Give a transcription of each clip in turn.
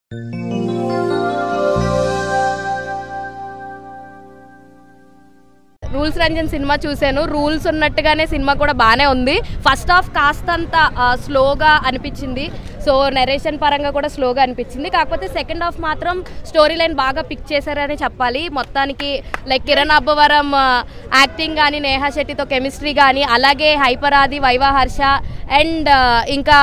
Rules Ranjan సినిమా చూశాను rules ఉన్నట్టుగానే సినిమా కూడా బాగానే ఉంది ఫస్ట్ హాఫ్ కాస్తంత స్లోగా అనిపించింది సో నెరేషన్ పరంగా కూడా స్లోగా అనిపించింది కాకపోతే సెకండ్ హాఫ్ మాత్రం స్టోరీ లైన్ బాగా పిక్ చేశారని చెప్పాలి మొత్తానికి లైక్ కిరణ్ అబ్బవరం యాక్టింగ్ కానీ నేహా శెట్టితో కెమిస్ట్రీ కానీ అలాగే హైపరాది వైవా హర్ష అండ్ ఇంకా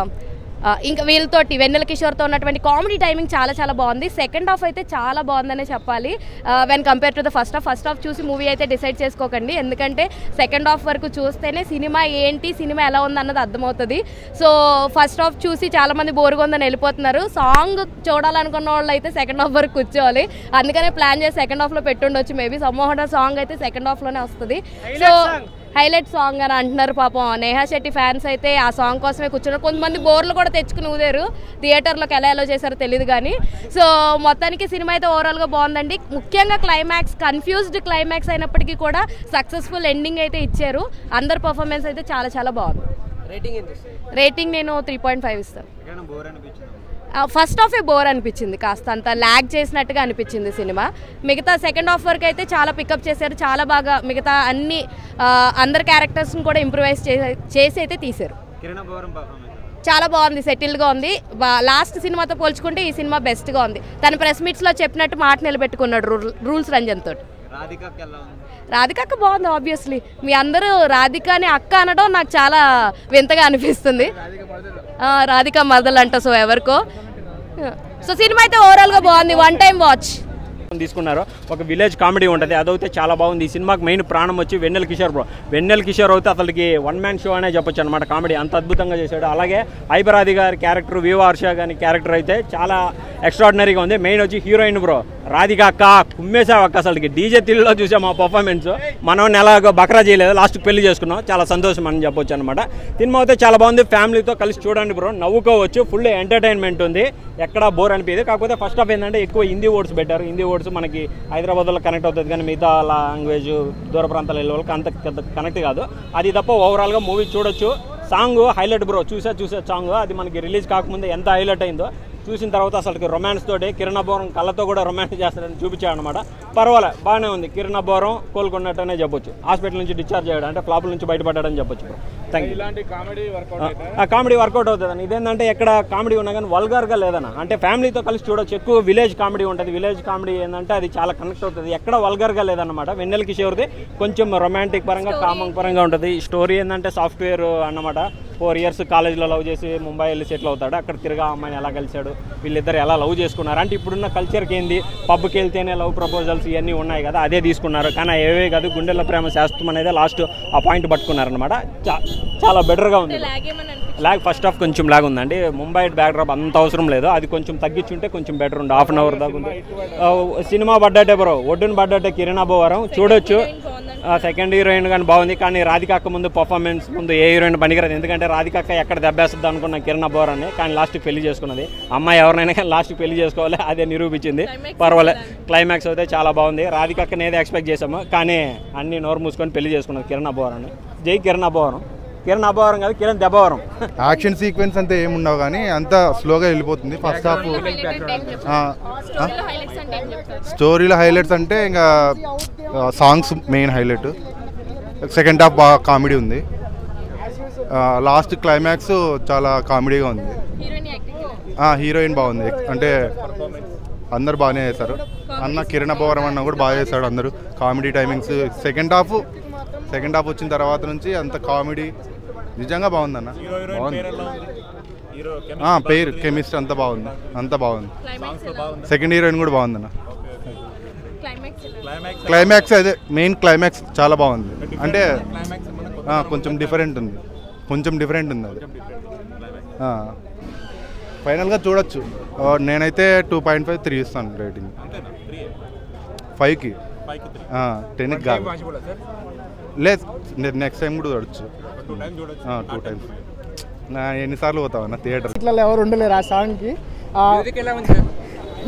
ఆ, ఇంకా వీళ్ళతోటి వెన్నెల కిషోర్తో ఉన్నటువంటి కామెడీ టైమింగ్ చాలా చాలా బాగుంది సెకండ్ హాఫ్ అయితే చాలా బాగుందనే చెప్పాలి when compare to the first half first half చూసి మూవీ అయితే డిసైడ్ చేసుకోకండి ఎందుకంటే సెకండ్ హాఫ్ వరకు చూస్తేనే సినిమా ఏంటి సినిమా ఎలా ఉంది అన్నది అర్థమవుతుంది సో ఫస్ట్ హాఫ్ చూసి చాలా మంది బోరుగా ఉందని వెళ్ళిపోతున్నారు సాంగ్ చూడాలనుకున్న వాళ్ళు అయితే సెకండ్ హాఫ్ వరకు కూర్చోవాలి అందుకనే ప్లాన్ చేసి సెకండ్ హాఫ్లో పెట్టుండొచ్చు మేబీ సమ్మోహన సాంగ్ అయితే సెకండ్ హాఫ్లోనే వస్తుంది సో హైలైట్ సాంగ్ అని అంటున్నారు పాపం నేహా శెట్టి ఫ్యాన్స్ అయితే ఆ సాంగ్ కోసమే కూర్చున్నారు కొంతమంది బోర్లు కూడా తెచ్చుకుని ఊదారు థియేటర్లోకి ఎలా ఎలా చేశారో తెలియదు కానీ సో మొత్తానికి సినిమా అయితే ఓవరాల్గా బాగుందండి ముఖ్యంగా క్లైమాక్స్ కన్ఫ్యూజ్డ్ క్లైమాక్స్ అయినప్పటికీ కూడా సక్సెస్ఫుల్ ఎండింగ్ అయితే ఇచ్చారు అందరి పర్ఫార్మెన్స్ అయితే చాలా చాలా బాగుంది రేటింగ్ ఎంత ఇస్తారు రేటింగ్ నేను త్రీ పాయింట్ ఫైవ్ ఇస్తాను ఎక్కడైనా బోర్ అనిపించింది ఫస్ట్ హాఫే బోర్ అనిపించింది కాస్త అంత ల్యాగ్ చేసినట్టుగా అనిపించింది సినిమా మిగతా సెకండ్ హాఫ్ వరకు అయితే చాలా పికప్ చేశారు చాలా బాగా మిగతా అన్ని ఆ, అందరి క్యారెక్టర్స్ని కూడా ఇంప్రూవైజ్ చేసి అయితే తీశారు కిరణ్ బోరం పర్ఫార్మెన్స్ చాలా బాగుంది సెటిల్గా ఉంది లాస్ట్ సినిమాతో పోల్చుకుంటే ఈ సినిమా బెస్ట్గా ఉంది తన ప్రెస్ మీట్స్లో చెప్పినట్టు మాట నిలబెట్టుకున్నాడు రూల్- రూల్స్ రంజన్ తోటి రాధికకి ఎలా ఉంది రాధిక అక్క బాగుంది ఆబ్వియస్లీ మీ అందరూ రాధికని అక్క అనడం నాకు చాలా వింతగా అనిపిస్తుంది ఆ, రాధిక మరదలు అంట సో ఎవరికో సో సినిమా అయితే ఓవరాల్గా బాగుంది వన్ టైం వాచ్ తీసుకున్నారు ఒక విలేజ్ కామెడీ ఉంటుంది అదైతే చాలా బాగుంది ఈ సినిమాకి మెయిన్ ప్రాణం వచ్చి వెన్నెల కిషోర్ బ్రో వెన్నెల కిషోర్ అయితే అతనికి వన్ మ్యాన్ షో అనే చెప్పొచ్చు అనమాట కామెడీ అంత అద్భుతంగా చేశాడు అలాగే ఐబరాది గారి క్యారెక్టర్ వివా హర్ష గారి క్యారెక్టర్ అయితే చాలా ఎక్స్ట్రాడినరీగా ఉంది మెయిన్ వచ్చి హీరోయిన్ బ్రో రాధిక అక్క కుమ్మేసావు అక్క అసలుకి డీజే తిల్లులో చూసాం ఆ పర్ఫార్మెన్స్ మనం ఎలాగో బక్రా చేయలేదు లాస్ట్కి పెళ్లి చేసుకున్నాం చాలా సంతోషం అని చెప్పొచ్చు అనమాట సినిమా అయితే చాలా బాగుంది ఫ్యామిలీతో కలిసి చూడండి బ్రో నవ్వుకోవచ్చు ఫుల్ ఎంటర్టైన్మెంట్ ఉంది ఎక్కడా బోర్ అనిపించదు కాకపోతే ఫస్ట్ ఆఫ్ ఏంటంటే ఎక్కువ హిందీ వర్డ్స్ పెట్టారు హిందీ వర్డ్స్ మనకి హైదరాబాద్లో కనెక్ట్ అవుతుంది కానీ మిగతా లాంగ్వేజ్ దూర ప్రాంతాల వెళ్ళే వాళ్ళకి అంత కనెక్ట్ కాదు అది తప్ప ఓవరాల్గా మూవీ చూడొచ్చు సాంగ్ హైలైట్ బ్రో చూసా చూసా సాంగ్ అది మనకి రిలీజ్ కాకముందే ఎంత హైలైట్ అయిందో చూసిన తర్వాత అసలు రొమాన్స్ తోటి కిరణ్ బోరం కళ్ళతో కూడా రొమాన్స్ చేస్తాడని చూపించాడు అనమాట పర్వాలే బాగానే ఉంది కిరణ్ బోరం కోలుకున్నట్టనే చెప్పొచ్చు హాస్పిటల్ నుంచి డిశ్చార్జ్ అయ్యాడు అంటే ఫ్లాపుల నుంచి బయటపడ్డాడని చెప్పొచ్చు బ్రో థ్యాంక్ యూ ఇలాంటి కామెడీ వర్కౌట్ ఆ కామెడీ వర్కౌట్ అవుతుంది ఇదేంటంటే ఎక్కడ కామెడీ ఉన్నా కానీ వల్గర్గా లేదన్న అంటే ఫ్యామిలీతో కలిసి చూడొచ్చు ఎక్కువ విలేజ్ కామెడీ ఉంటుంది విలేజ్ కామెడీ ఏంటంటే అది చాలా కనెక్ట్ అవుతుంది ఎక్కడ వల్గర్గా లేదన్నమాట వెన్నెల కిషోర్ది కొంచెం రొమాంటిక్ పరంగా కామన్ పరంగా ఉంటుంది స్టోరీ ఏంటంటే సాఫ్ట్వేర్ అన్నమాట ఫోర్ ఇయర్స్ కాలేజ్లో లవ్ చేసి ముంబై వెళ్ళి సెటిల్ అవుతాడు అక్కడ తిరిగా అమ్మాయిని ఎలా కలిశాడు వీళ్ళిద్దరు ఎలా లవ్ చేసుకున్నారు అంటే ఇప్పుడున్న కల్చర్కి ఏంది పబ్కి వెళ్తేనే లవ్ ప్రపోజల్స్ ఇవన్నీ ఉన్నాయి కదా అదే తీసుకున్నారు కానీ ఏవే కాదు గుండెల ప్రేమ శాస్త్రం అనేది లాస్ట్ ఆ పాయింట్ పట్టుకున్నారనమాట చా- చాలా బెటర్గా ఉంది లాగ్ ఫస్ట్ హాఫ్ కొంచెం లాగ్ ఉందండి ముంబై బ్యాక్ డ్రాప్ అంత అవసరం లేదు అది కొంచెం తగ్గించుంటే కొంచెం బెటర్ ఉంది హాఫ్ అన్ అవర్ దాకా ఉంది ఆ, సినిమా పడ్డట్టే బ్రో ఒడ్డున పడ్డట్టే కిరణ్ అబ్బోవరం చూడొచ్చు సెకండ్ హీరోయిన్ కానీ బాగుంది కానీ రాధికాక్క ముందు పర్ఫార్మెన్స్ ముందు ఏ హీరోయిన్ పనికిరాదు ఎందుకంటే రాధికాక్క ఎక్కడ దెబ్బేస్తుంది అనుకున్న కిరణ్ అబ్బోవరాన్ని కానీ లాస్ట్కి పెళ్లి చేసుకున్నది అమ్మాయి ఎవరినైనా కానీ లాస్ట్కి పెళ్లి చేసుకోవాలి అదే నిరూపించింది పర్వాలే క్లైమాక్స్ అయితే చాలా బాగుంది రాధికాక్కని ఏదో ఎక్స్పెక్ట్ చేసాము కానీ అన్ని నోరు మూసుకొని పెళ్లి చేసుకున్నది కిరణ్ అబ్బోవరాన్ని జై కిరణ్ అబ్బోవరం కిరణ్ అబ్బోవరం కాదు కిరణ్ దెబ్బవరం యాక్షన్ సీక్వెన్స్ అంతా ఏముండవు కానీ అంతా స్లోగా వెళ్ళిపోతుంది ఫస్ట్ హాఫ్ స్టోరీలో హైలైట్స్ అంటే ఇంకా songs main highlight second half బాగా కామెడీ ఉంది లాస్ట్ క్లైమాక్స్ చాలా కామెడీగా ఉంది హీరోయిన్ బాగుంది అంటే అందరు బాగానే చేశారు అన్న కిరణ్ అబ్బవరం అన్న కూడా బాగా చేశాడు అందరూ comedy timings second half second half వచ్చిన తర్వాత నుంచి అంత కామెడీ నిజంగా బాగుందన్న బాగుంది హీరో ఆ, పేరు కెమిస్ట్రీ అంతా బాగుంది అంతా బాగుంది సెకండ్ హీరోయిన్ కూడా బాగుందన్న క్లైమాక్స్ క్లైమాక్స్ అదే మెయిన్ క్లైమాక్స్ చాలా బాగుంది అంటే క్లైమాక్స్ మనకు ఆ, కొంచెం డిఫరెంట్ ఉంది కొంచెం డిఫరెంట్ ఉంది అది ఆ. ఫైనల్గా చూడొచ్చు ఆ, నేనైతే టూ పాయింట్ ఫైవ్ త్రీ ఇస్తాను రేటింగ్ అంతేనా త్రీ ఫైవ్కి ఫైవ్ కి త్రీ టెన్కి కాదు పాసిబుల్ సార్ లేదు నెక్స్ట్ టైం కూడా చూడొచ్చు టూ టైం చూడొచ్చు టూ టైమ్స్ నా ఎన్నిసార్లు పోతావా నా థియేటర్ ఇట్లా ఎవరు ఉండలేరు ఆ సాంగ్కి మ్యూజిక్ ఎలా ఉంది సార్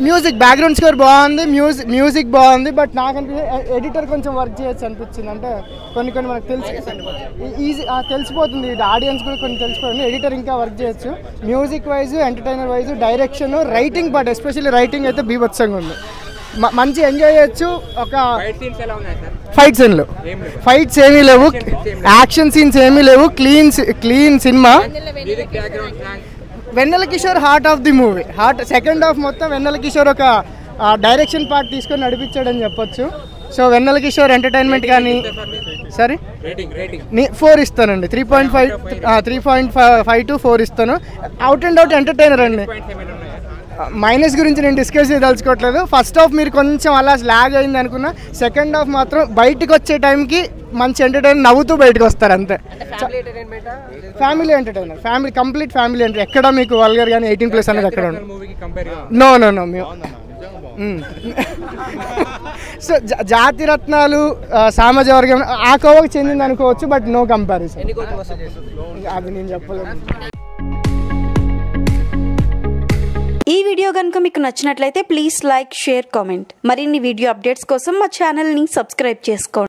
మ్యూజిక్ బ్యాక్గ్రౌండ్ స్కోర్ బాగుంది మ్యూజిక్ మ్యూజిక్ బాగుంది బట్ నాకు అనిపించింది ఎడిటర్ కొంచెం వర్క్ చేయొచ్చు అనిపించింది అంటే కొన్ని కొన్ని మనకు తెలిసి ఈజీ తెలిసిపోతుంది ఆడియన్స్ కూడా కొన్ని తెలిసిపోతుంది ఎడిటర్ ఇంకా వర్క్ చేయొచ్చు music wise entertainer wise direction writing part especially writing అయితే బీభత్సంగా ఉంది మ- మంచి ఎంజాయ్ చేయొచ్చు ఒక ఫైట్ సీన్లు ఫైట్స్ ఏమీ లేవు యాక్షన్ సీన్స్ ఏమీ లేవు క్లీన్ క్లీన్ సినిమా Vennela Kishore heart of the movie heart second half మొత్తం వెన్నెల కిషోర్ ఒక డైరెక్షన్ పార్ట్ తీసుకొని నడిపించాడని చెప్పొచ్చు సో వెన్నెల కిషోర్ ఎంటర్టైన్మెంట్ కానీ సరే ఫోర్ ఇస్తానండి three point five three point five to four ఇస్తాను అవుట్ అండ్ అవుట్ ఎంటర్టైనర్ అండి మైనస్ గురించి నేను డిస్కస్ చేయదలుచుకోవట్లేదు ఫస్ట్ హాఫ్ మీరు కొంచెం అలా లాగ్ అయింది అనుకున్నా సెకండ్ హాఫ్ మాత్రం బయటకు వచ్చే టైంకి మంచి ఎంటర్టైన్ నవ్వుతూ బయటకు వస్తారు అంతే family entertainer family complete family enter ఎక్కడ మీకు వల్గర్ కానీ ఎయిటీన్ ప్లస్ అనేది ఎక్కడ ఉండదు నో నో నో మేము సో జాతి రత్నాలు ఆ, సామాజ వర్గం ఆ కోవకు చెందింది అనుకోవచ్చు బట్ నో కంపారిజన్ అది నేను చెప్పలేదు ఈ వీడియో కనుక మీకు నచ్చినట్లయితే ప్లీజ్ లైక్ షేర్ కామెంట్ మరిన్ని వీడియో అప్డేట్స్ కోసం మా ఛానల్ని సబ్స్క్రైబ్ చేసుకోండి